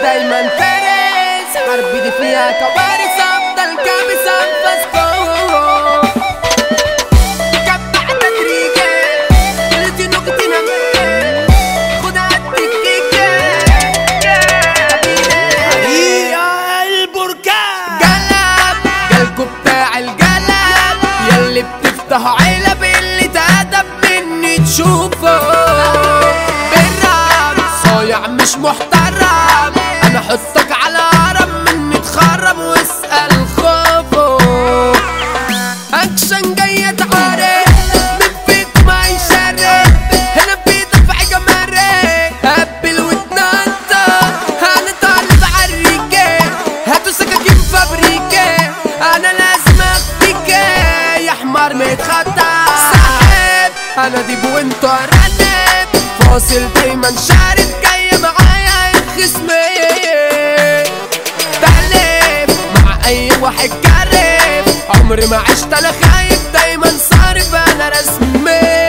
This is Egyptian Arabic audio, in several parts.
دايما فارس حرب دي فيها كوارث افضل كابس انفاسكم كبع تدريجي قلتي نقطة نمية خد عالتكيكة حقيقة البركان قلب قلبكوا بتاع القلب يلي بتفتح علب اللي تأدب مني تشوفه بالراب صايع مش محترم انا احطك على هرم مني تخرم واسأل خوفه اكشن جاي اتعارك من فيك ما يشرك هنا في دفع جمارك هبل واتنطط انا طالب عالريكة هاتوا سكاكين فابريكة انا لازم اخفيك يا حمار متخطى سحب انا ديب وانت رنب فاصل دايما شارد جاي معايا الخصمي تحلف مع اي واحد جرب عمري ما عشت انا خايف دايما صارف انا رسمي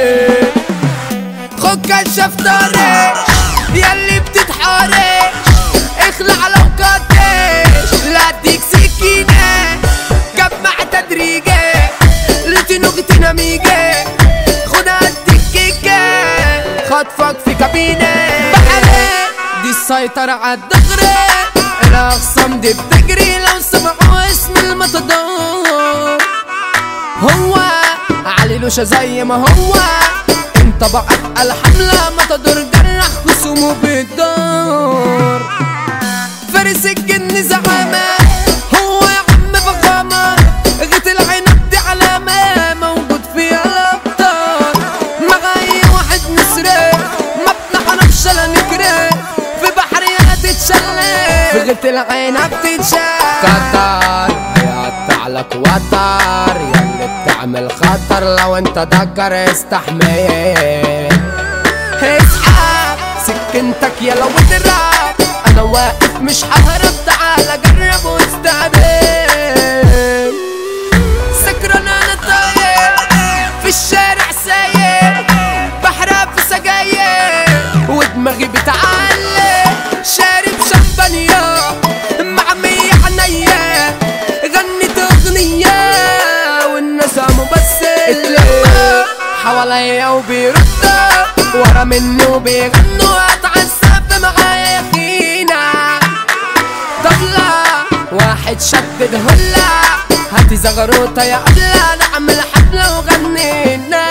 خد كشف طريق ياللي بتتحارب اخلع لو قديش لا اديك سكينة جمع تدريجي لتنوجتي نميجي خد اديك كيكة خطفك في كابينة بحري دي السيطرة عالدغري الاخصام دي بتجري لو سمعوا اسم المتدور هو علي لوشة زي ما هو انت بقى الحملة ما تدور جرح خصومه بالدور فارس الجن زعامة هو يا عم فخامة غيت العنب دي علامة موجود فيها الابطال مع اي واحد نسرق ما بنعرفش لا نجري في بحر يا تتشلق في غيت العنب تتشال قطر هيقطع لك وتر ياللي بتعمل خطر لو انت دكر استحمل اسحب سكنتك يا لو اضرب انا واقف مش ههرب تعال جرب واستقبل سكران انا طاير في الشارع سايق بحرق في سجاير ودماغي بتعلق شارب شمبانيا مع مية حنية غنت اغنية والناس قاموا بس اتلموا حواليا وبيردوا ورا مني وبيغنوا اتعذب معايا يا فينا طبلة واحد شدد هلا هاتي زغروطة يا قبلة نعمل حفلة وغنينا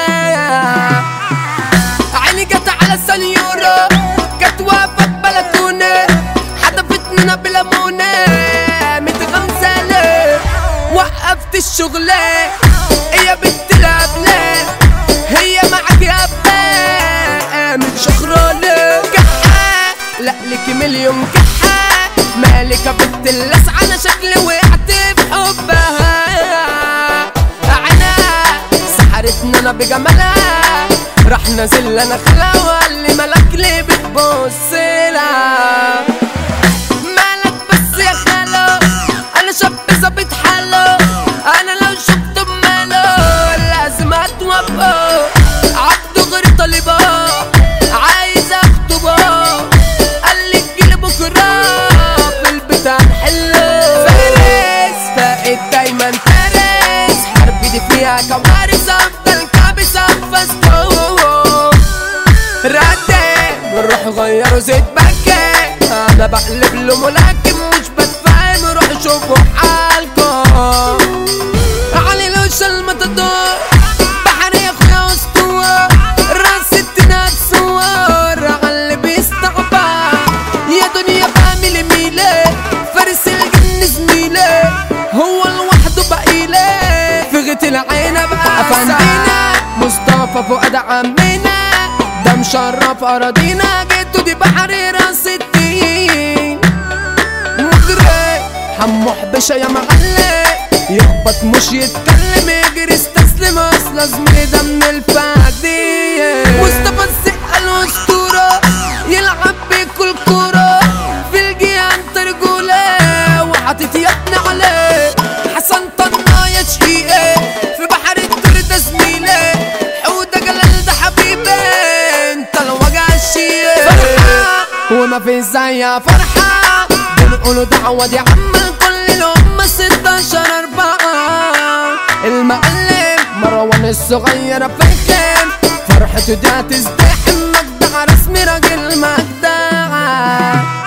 عيني جت على سنيورة جت واقفة ببلكونة حدفتنا بليمونة متغمسة وقفت الشغل يا بنت العبلة هي معك يا أبا من شخرانة كحة لا لك مليون كحة مالك يا بنت اللسعة أنا شكلي وقعت في حبها أنا سحرتنا أنا بجمالها راح نازل أنا خلا وقال لي مالك ليه بتبص لها مالك بس يا خالو انا شاب ظابط حاله انا لو شفت بماله لازم اتوقف عبده غير طالبه عايز اخطبه قال لي تجيلي بكره في البيت هنحله فارس فاقد دايما فارس حرب دي فيها كوارث افضل كابس انفاسكم ردي بنروح غيروا زيت بكي انا بقلب له ملاكم مش بتفهم روح شوفوا حالكم علي لوش المتدور بحر يا اخويا اسطوره راس التنات صور على اللي بيستعبع يا دنيا بعمل ميلة فارس الجن زميلة هو لوحده بقيلة في غيت العين بقى افندينا مصطفى فؤاد عمنا ده مشرف اراضينا جيتو دي بحر راس الدين مجري حمو حبشة يا معلم يخبط مش يتكلم يجري استسلم اصل زميلي ده من الفادية مصطفى السقا الاسطورة يلعب بكل كورة في الجيان ترجولة وحاطط يدنا عليه حسن طنايا شقيقة في بحر الدور ده زميلي حودة جلال ده حبيبي انت الوجع الشيء فرحة وما في زيها فرحة بنقولوا دعوة دي عمل كل الأمة 16 أربعة المعلم مروان الصغير فخم فرحته دي هتزدحم مجدع رسمي راجل مجدع